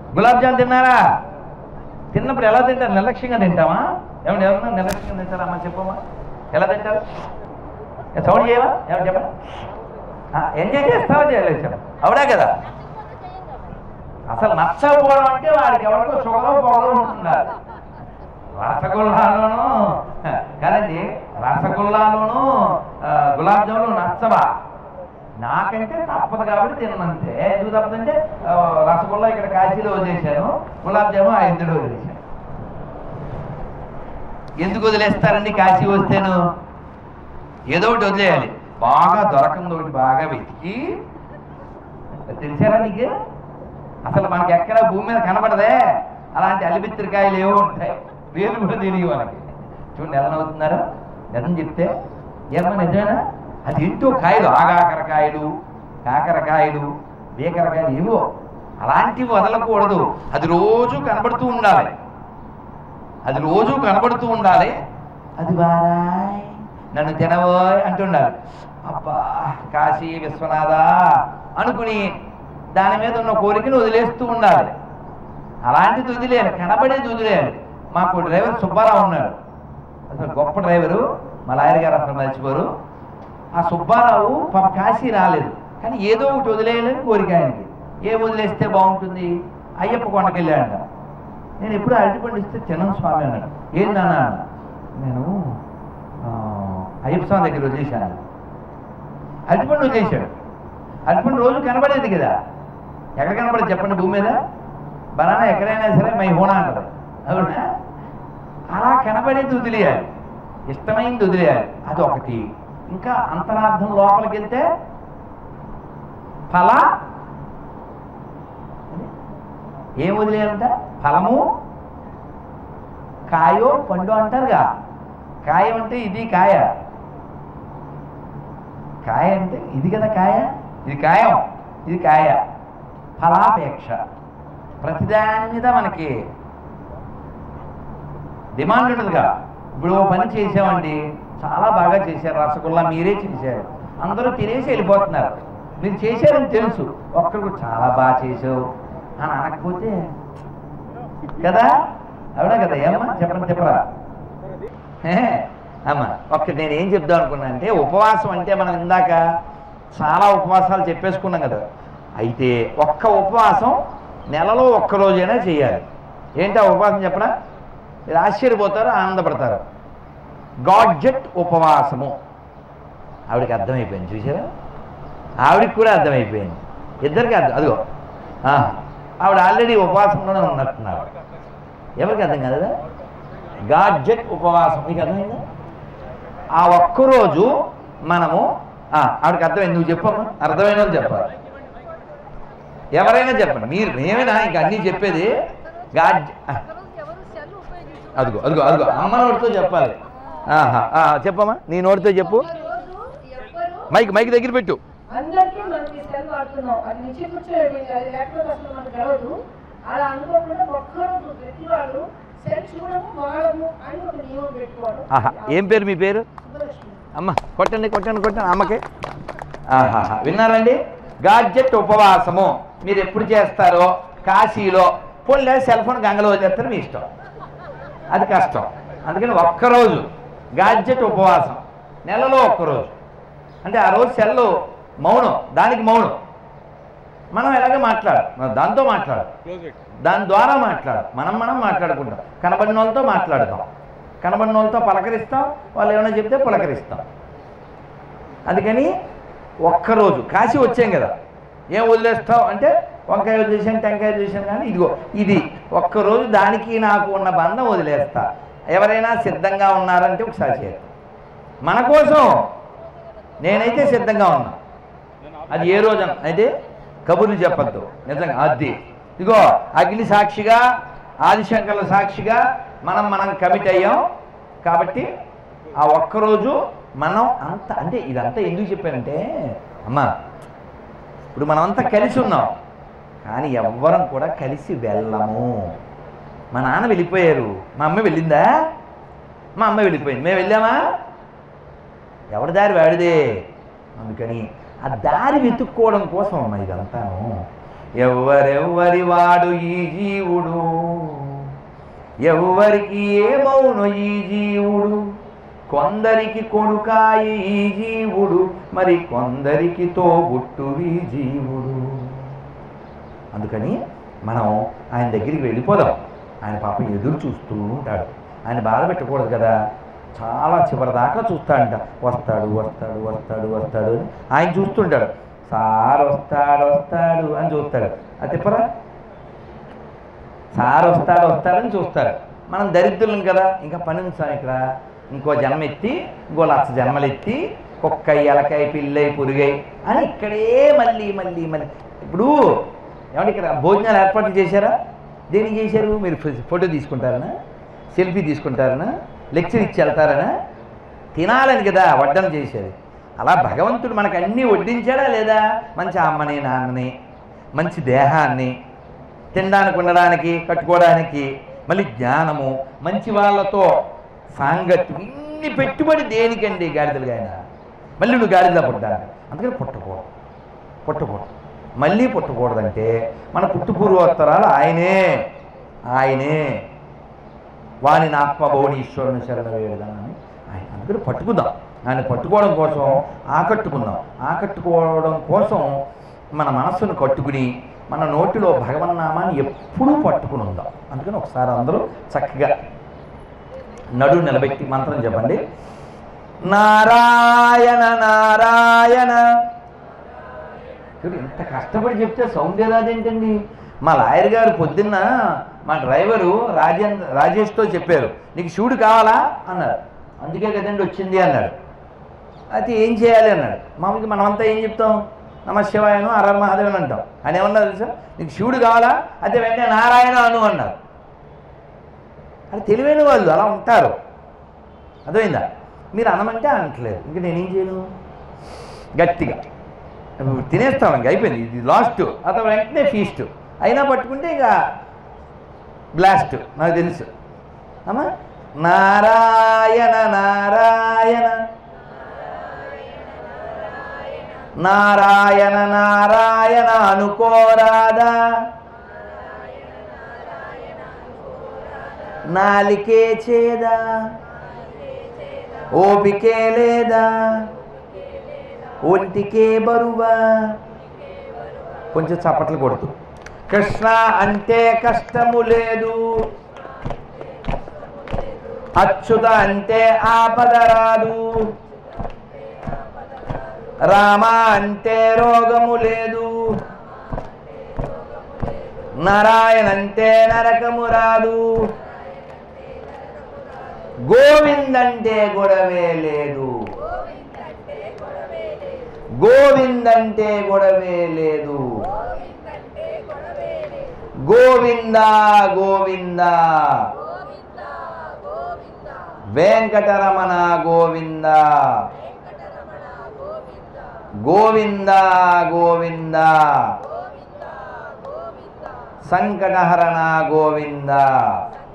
Gulab jam తిన్నారా తిన్నప్పుడు ఎలా తింటారు నిర్లక్ష్యంగా తింటామా ఏమన్నా ఎవరన్నా నిర్లక్ష్యంగా తింటారా అమ్మ చెప్పమ్మా ఎలా తింటారు ఏ, సౌండ్ చేయవా ఏమన్నా చెప్పండి ఆ, ఎంజాయ్ చేస్తావా చేయలేదు చెప్పండి అవునా కదా అసలు నచ్చకపోవడం అంటే వాడికి ఎవరికో షుగర్ పొగరు ఉంటున్నారు రసగుల్లాలోను కదండి రసగుల్లాలోను ఆ, గులాబ్ జాములు నచ్చవా నాకంటే తప్పదు కాబట్టి తిన్నంతే ఎందుకు తప్పదంటే ఆ, రసగుల్లా ఇక్కడ కాశీలో వదిలేశాను గులాబ్ జాము ఆ ఇందులో వదిలేశాను ఎందుకు వదిలేస్తారండి కాశీ వస్తేను ఏదో ఒకటి వదిలేయాలి బాగా దొరకంది ఒకటి బాగా వెతికి తెలిసారా నీకు అసలు మనకి ఎక్కడ భూమి మీద కనబడదే అలాంటి అలిబిత్తిరికాయలు ఏవో ఉంటాయి పేర్లు కూడా తెలియదు మనకి చూడండి ఎలా నవ్వుతున్నారు నిజం చెప్తే ఏమన్నా నిజమేనా అది ఏంటో కాయలు ఆగాకరకాయలు కాకరకాయలు బీకరకాయలు ఏవో అలాంటివి వదలకూడదు అది రోజు కనబడుతూ ఉండాలి అది రోజు కనబడుతూ ఉండాలి అది వారాయ్ నన్ను తినవోయ్ అంటుండాలి అబ్బా కాశీ విశ్వనాథ అనుకుని దాని మీద ఉన్న కోరికను వదిలేస్తూ ఉండాలి అలాంటిది వదిలేయాలి కనబడేది వదిలేయాలి మాకు డ్రైవర్ సుబ్బారావు ఉన్నాడు అసలు గొప్ప డ్రైవరు మా లాయర్ గారు అసలు మర్చిపోరు ఆ సుబ్బారావు పాప కాశీ రాలేదు కానీ ఏదో ఒకటి వదిలేయాలని కోరిక ఆయనకి ఏ వదిలేస్తే బాగుంటుంది అయ్యప్ప కొండకి వెళ్ళాడంట నేను ఎప్పుడు అరటిపండు ఇస్తే తినను స్వామి అన్నాడు ఏందన్నా అన్న నేను ఆ, అయ్యప్ప స్వామి దగ్గర వదిలేశాను అరటిపండు వదిలేశాడు అరటిపండు రోజు కనబడేది కదా ఎక్కడ కనబడదు చెప్పండి భూమి మీద బనానా ఎక్కడైనా సరే మై హోనా అంటారు అవునా అలా కనబడేది వదిలేయాలి ఇష్టమైంది వదిలేయాలి అది ఒకటి ఇంకా అంతరార్థం లోపలికి వెళ్తే ఫల ఏం వదిలేయాలంట ఫలము కాయో పండు అంటారుగా కాయ అంటే ఇది కాయ కాయ అంటే ఇది కదా కాయ ఇది కాయం ఇది కాయ ఫలాపేక్ష ప్రతిదాని మీద మనకి డిమాండ్ ఉండదుగా ఇప్పుడు ఓ పని చేసామండి చాలా బాగా చేశారు రసగుల్లా మీరే చేశారు అందరూ తినేసి వెళ్ళిపోతున్నారు మీరు చేశారని తెలుసు ఒక్కరు చాలా బాగా చేసావు అని అనకపోతే కదా అవునా కదా ఏమ్మా చెప్పండి చెప్పరా ఏ, అమ్మా ఒక్క నేను ఏం చెప్దాం అనుకున్నా అంటే ఉపవాసం అంటే మనం ఇందాక చాలా ఉపవాసాలు చెప్పేసుకున్నాం కదా అయితే ఒక్క ఉపవాసం నెలలో ఒక్క రోజైనా చేయాలి ఏంటి ఆ ఉపవాసం చెప్పనా మీరు ఆశ్చర్యపోతారు ఆనందపడతారు గాడ్జెట్ ఉపవాసము ఆవిడకి అర్థమైపోయింది చూసారా ఆవిడకి కూడా అర్థమైపోయింది ఇద్దరికి అర్థం అదిగో ఆ, ఆవిడ ఆల్రెడీ ఉపవాసంలోనే ఉన్నట్టున్నారు ఎవరికి అర్థం కదా గాడ్జెట్ ఉపవాసం మీకు అర్థమైందా ఆ ఒక్కరోజు మనము ఆ, ఆవిడకి అర్థమైంది నువ్వు చెప్పమ్మా అర్థమైన వాళ్ళు చెప్పాలి ఎవరైనా చెప్పండి మీరు మేమైనా ఇంకా అన్నీ చెప్పేది గాడ్ ఆ, అదిగో అదిగో అదిగో అమ్మ నోటితో చెప్పాలి ఆహా, ఆ, చెప్పమ్మా నీ నోటితో చెప్పు మైక్ మైక్ దగ్గర పెట్టు అందరికీ మనకి సెల్ వాడుతున్నాం అది నిశ్చిపుచ్చేది అది లేకపోతే అసలు మనకు గెలవదు అలా అనుకోకుండా ఒక్కరోజు ప్రతి వాళ్ళు సెల్ చూడము వాడము అని ఒక నియమం పెట్టుకోవడం ఆహా ఏం పేరు మీ పేరు సుబ్బలక్ష్మి. అమ్మ కొట్టండి కొట్టండి కొట్టండి అమ్మకి ఆహాహా విన్నారండి గాడ్జెట్ ఉపవాసము మీరు ఎప్పుడు చేస్తారో కాశీలో పోలే సెల్ ఫోన్ గంగలో వదిలేస్తారు మీ ఇష్టం అది కష్టం అందుకని ఒక్కరోజు గాడ్జెట్ ఉపవాసం నెలలో ఒక్కరోజు అంటే ఆ రోజు సెల్ మౌనం దానికి మౌనం మనం ఎలాగ మాట్లాడు మనం దాంతో మాట్లాడు దాని ద్వారా మాట్లాడు మనం మనం మాట్లాడుకుంటాం కనబడిన వాళ్ళతో మాట్లాడతాం కనబడిన వాళ్ళతో పలకరిస్తాం వాళ్ళు ఏమైనా చెప్తే పులకరిస్తాం అందుకని ఒక్కరోజు కాశీ వచ్చాం కదా ఏం వదిలేస్తావు అంటే వంకాయ వదిలేసాను టెంకాయ వదిలేసాను కానీ ఇదిగో ఇది ఒక్కరోజు దానికి నాకు ఉన్న బంధం వదిలేస్తా ఎవరైనా సిద్ధంగా ఉన్నారంటే ఒకసారి చేయాలి మన కోసం నేనైతే సిద్ధంగా ఉన్నా అది ఏ రోజున అయితే కబుర్లు చెప్పద్దు నిజంగా అది ఇదిగో అగ్ని సాక్షిగా ఆదిశంకర్ల సాక్షిగా మనం మనం కమిట్ అయ్యాం కాబట్టి ఆ ఒక్కరోజు మనం అంత అంటే ఇదంతా ఎందుకు చెప్పానంటే అమ్మా ఇప్పుడు మనమంతా కలిసి ఉన్నాం కానీ ఎవ్వరం కూడా కలిసి వెళ్ళము మా నాన్న వెళ్ళిపోయారు మా అమ్మ వెళ్ళిందా మా అమ్మ వెళ్ళిపోయింది మేము వెళ్ళామా ఎవరి దారి వాడిదే అందుకని ఆ దారి వెతుక్కోవడం కోసం అమ్మ ఇదంతాను ఎవ్వరెవ్వరి వాడు ఈ జీవుడు ఎవ్వరికి ఏమౌను ఈ జీవుడు కొందరికి కొడుకాయి ఈ జీవుడు మరి కొందరికి తోబుట్టు ఈ జీవుడు అందుకని మనం ఆయన దగ్గరికి వెళ్ళిపోదాం ఆయన పాపం ఎదురు చూస్తూ ఉంటాడు ఆయన బాధ పెట్టకూడదు కదా చాలా చివరి దాకా చూస్తాడంట వస్తాడు వస్తాడు వస్తాడు వస్తాడు అని ఆయన చూస్తుంటాడు సార్ వస్తాడు వస్తాడు అని చూస్తాడు అది తిప్పరా సార్ వస్తాడు వస్తాడని చూస్తాడు మనం దరిద్రులం కదా ఇంకా పని ఉంది సార్ ఇక్కడ ఇంకో జన్మ ఎత్తి ఇంకో లక్ష జన్మలు ఎత్తి కుక్కై ఎలకాయ పిల్లై పురుగై అని ఇక్కడే మళ్ళీ మళ్ళీ మళ్ళీ ఇప్పుడు ఏమంటే ఇక్కడ భోజనాలు ఏర్పాట్లు చేశారా దేనికి చేశారు మీరు ఫో- ఫోటో తీసుకుంటారనా సెల్ఫీ తీసుకుంటారనా లెక్చర్ ఇచ్చి వెళ్తారనా తినాలని కదా వడ్డన చేసేది అలా భగవంతుడు మనకు అన్నీ వడ్డించాడా లేదా మంచి అమ్మని నాన్నని మంచి దేహాన్ని తినడానికి ఉండడానికి కట్టుకోవడానికి మళ్ళీ జ్ఞానము మంచి వాళ్ళతో సాంగత్యం ఇన్ని పెట్టుబడి దేనికండి గాడిదలుగా ఆయన మళ్ళీ నువ్వు గాడిదలా పుట్టాలి అందుకని పుట్టకూడదు పుట్టకూడదు మళ్ళీ పుట్టకూడదంటే మన పుట్టు పూర్వోత్తరాలు ఆయనే ఆయనే వాని ఆత్మభౌనీశ్వరుని శరణ వేడదానని ఆయన అందుకని పట్టుకుందాం ఆయన పట్టుకోవడం కోసం ఆకట్టుకుందాం ఆకట్టుకోవడం కోసం మన మనస్సును కట్టుకుని మన నోటిలో భగవన్నామాన్ని ఎప్పుడూ పట్టుకుని ఉందాం అందుకని ఒకసారి అందరూ చక్కగా నడు నిలబెట్టి మంత్రం చెప్పండి నారాయణ నారాయణ చూడు ఎంత కష్టపడి చెప్తే సౌండ్ రాదేంటండి మా లాయర్ గారు పొద్దున్న మా డ్రైవరు రాజేంద్ర రాజేష్తో చెప్పారు నీకు శివుడు కావాలా అన్నారు అందుకే కదండి వచ్చింది అన్నాడు అయితే ఏం చేయాలి అన్నాడు మామూలుగా మనమంతా ఏం చెప్తాం నమ శివాయను అరర మహాదేవన్ అంటాం ఆయన ఏమన్నారు తెలుసా నీకు శివుడు కావాలా అయితే వెంటనే నారాయణ అను అన్నారు అది తెలివైన వాళ్ళు అలా ఉంటారు అర్థమైందా మీరు అనమంటే అనట్లేదు ఇంక నేనేం చేయను గట్టిగా తినేస్తాం ఇంక అయిపోయింది ఇది లాస్ట్ అతను వెంటనే ఫీస్ట్ అయినా పట్టుకుంటే ఇక బ్లాస్ట్ నాకు తెలుసు అమ్మా నారాయణ నారాయణ నారాయణ నారాయణ అనుకోరాదా నాలికే చేదా ఓపికే లేదా ఒంటికే బరువా కొంచెం చప్పట్లు కొడుతూ కృష్ణ అంటే కష్టము లేదు అచ్యుత అంటే ఆపద రాదు రామ అంటే రోగము లేదు నారాయణ అంటే నరకము రాదు గోవిందంటే గొడవే లేదు గోవిందంటే గొడవే లేదు గోవింద గోవింద వెంకటరమణ గోవింద గోవింద గోవింద సంకటహరణ గోవింద